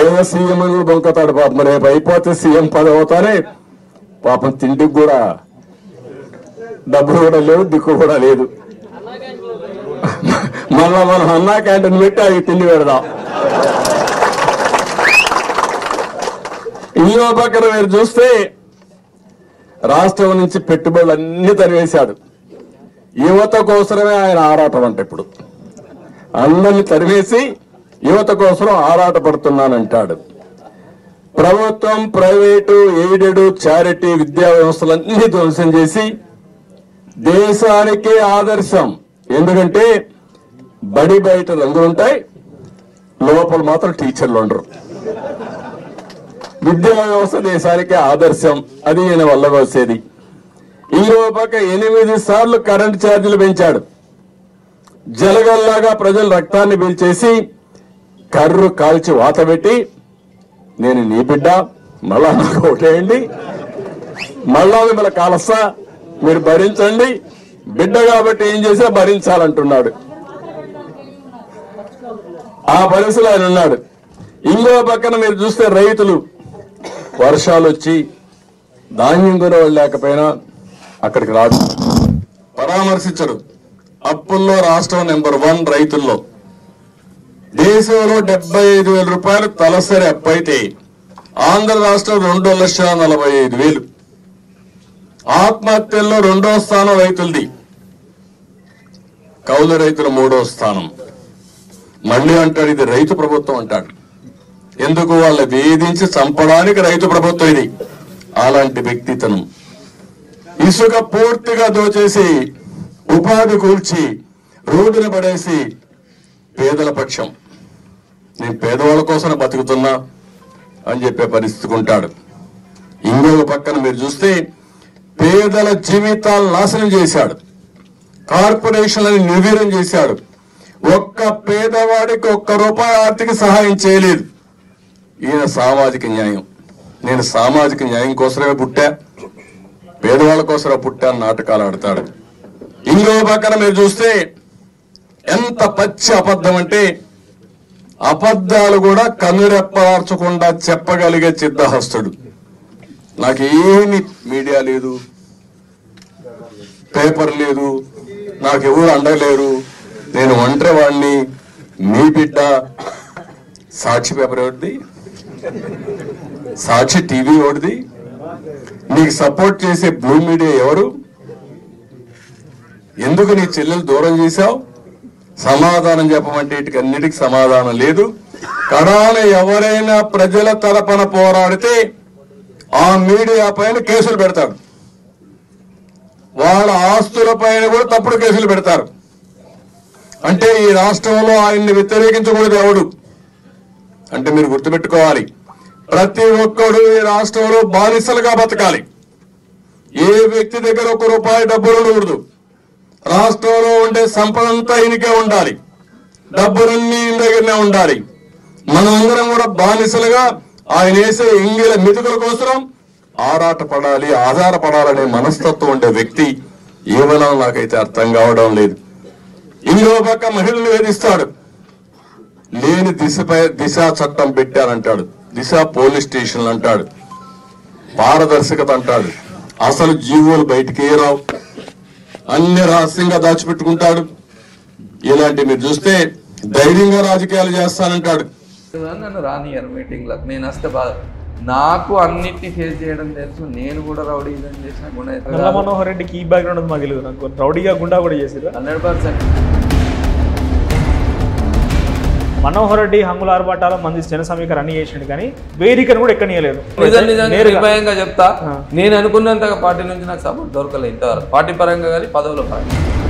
ఏదో సీఎం అని బొంకతాడు పాపం రేపు అయిపోతే సీఎం పదవి అవుతానే పాపం తిండికి కూడా డబ్బులు కూడా లేవు దిక్కు కూడా లేదు మళ్ళా మనం అన్నా క్యాంటీన్ పెట్టి అవి తిండి పెడదాం ఇంకో పక్కన మీరు చూస్తే రాష్ట్రం నుంచి పెట్టుబడులు అన్ని తరివేశాడు యువత కోసమే ఆయన ఆరాటం అంట ఇప్పుడు అందరిని తరివేసి యువత కోసం ఆరాట పడుతున్నానంటాడు ప్రభుత్వం ప్రైవేటు ఎయిడెడ్ చారిటీ విద్యా వ్యవస్థలన్నీ ధ్వంసం చేసి దేశానికే ఆదర్శం ఎందుకంటే బడి బయట రంగులు ఉంటాయి లోపల మాత్రం టీచర్లు ఉండరు విద్యా వ్యవస్థ దేశానికి ఆదర్శం అది ఈయన వల్ల వచ్చేది ఇంకో పక్క ఎనిమిది సార్లు కరెంట్ ఛార్జీలు పెంచాడు జలగల్లాగా ప్రజలు రక్తాన్ని పీల్చేసి కర్రు కాల్చి వాత పెట్టి నేను నీ బిడ్డ మళ్ళా నాకు ఓటేయండి మళ్ళా మిమ్మల్ని కాలస్తా మీరు భరించండి బిడ్డ కాబట్టి ఏం చేసా భరించాలంటున్నాడు ఆ పరిస్థితిలో ఆయన ఉన్నాడు ఇంకో పక్కన మీరు చూస్తే రైతులు వర్షాలు వచ్చి ధాన్యం కొనేవాళ్ళు లేకపోయినా అక్కడికి రాదు పరామర్శించరు అప్పుల్లో రాష్ట్రం నెంబర్ వన్ రైతుల్లో దేశంలో డెబ్బై ఐదు వేల రూపాయలు తలసరి అప్పు అయితే ఆంధ్ర రాష్ట్రం రెండు లక్షల నలభై ఐదు వేలు ఆత్మహత్యల్లో రెండో స్థానం రైతులది కౌలు రైతుల మూడో స్థానం మళ్ళీ అంటాడు ఇది రైతు ప్రభుత్వం అంటాడు ఎందుకు వాళ్ళ వేధించి చంపడానికి రైతు ప్రభుత్వం ఇది అలాంటి వ్యక్తితనం ఇసుక పూర్తిగా దోచేసి ఉపాధి కూల్చి రోడ్డున పడేసి పేదల పక్షం నేను పేదవాళ్ళ కోసం బతుకుతున్నా అని చెప్పే పరిస్థితికి ఉంటాడు ఇంకొక పక్కన మీరు చూస్తే పేదల జీవితాలు నాశనం చేశాడు కార్పొరేషన్లను నిర్వీర్యం చేశాడు ఒక్క పేదవాడికి ఒక్క రూపాయి ఆర్థిక సహాయం చేయలేదు ఈయన సామాజిక న్యాయం నేను సామాజిక న్యాయం కోసమే పుట్టా పేదవాళ్ళ కోసమే పుట్టా అని నాటకాలు ఆడతాడు ఇంకో పక్కన మీరు చూస్తే ఎంత పచ్చి అబద్ధం అంటే అబద్ధాలు కూడా కన్నురెప్పలార్చకుండా చెప్పగలిగే చిత్తహస్తుడు నాకు ఏమి మీడియా లేదు పేపర్ లేదు నాకు ఎవరు అండలేరు నేను ఒంటరి వాడిని మీ బిడ్డ సాక్షి పేపర్ ఎవరిది సాక్షి టీవీ ఎవరిది నీకు సపోర్ట్ చేసే బ్లూ మీడియా ఎవరు ఎందుకు నీ చెల్లెలు దూరం చేశావు సమాధానం చెప్పమంటే ఇటుకి అన్నిటికి సమాధానం లేదు కడాన ఎవరైనా ప్రజల తరపున పోరాడితే ఆ మీడియా పైన కేసులు పెడతారు వాళ్ళ ఆస్తుల పైన కూడా తప్పుడు కేసులు పెడతారు అంటే ఈ రాష్ట్రంలో ఆయన్ని వ్యతిరేకించకూడదు ఎవడు అంటే మీరు గుర్తుపెట్టుకోవాలి ప్రతి ఒక్కడు ఈ రాష్ట్రంలో బానిసలుగా బతకాలి ఏ వ్యక్తి దగ్గర ఒక రూపాయి డబ్బులు ఉండకూడదు రాష్ట్రంలో ఉండే సంపద అంతా ఈయనకే ఉండాలి డబ్బులన్నీ ఈయన దగ్గరనే ఉండాలి మనమందరం కూడా బానిసలుగా ఆయన వేసే ఇంగిల మెతుకుల కోసం ఆరాట పడాలి ఆధారపడాలనే మనస్తత్వం ఉండే వ్యక్తి ఏమైనా నాకైతే అర్థం కావడం లేదు ఇంకో పక్క మహిళలు వేధిస్తాడు లేని దిశపై దిశ చట్టం పెట్టానంటాడు దిశ పోలీస్ స్టేషన్లు అంటాడు పారదర్శకత అంటాడు అసలు జీవోలు బయటికి రావు అన్ని రహస్యంగా దాచిపెట్టుకుంటాడు ఇలాంటి మీరు చూస్తే ధైర్యంగా రాజకీయాలు చేస్తానంటాడు నన్ను రానియరు మీటింగ్లకు నేను వస్తే బాధ నాకు అన్నిటిని ఫేస్ చేయడం తెలుసు నేను కూడా రౌడీ ఇదని చేసిన నల్ల మనోహర్ రెడ్డికి ఈ బ్యాక్గ్రౌండ్ ఉంది మాకు తెలియదు నాకు రౌడీగా గుండా కూడా చేసిరు హండ్రెడ్ పర్సెంట్ మనోహర్ రెడ్డి హంగుల ఆర్భాటాల మంది జన సమీకరణ అన్ని చేసిండు కానీ వేదికను కూడా ఎక్కనియలేదు నిజం నిజంగా నేరుగా నిర్భయంగా చెప్తా ఆ. నేను అనుకున్నంతగా పార్టీ నుంచి నాకు సపోర్ట్ దొరకలేదు ఇంతవరకు పార్టీ పరంగా కానీ పదవుల పరంగా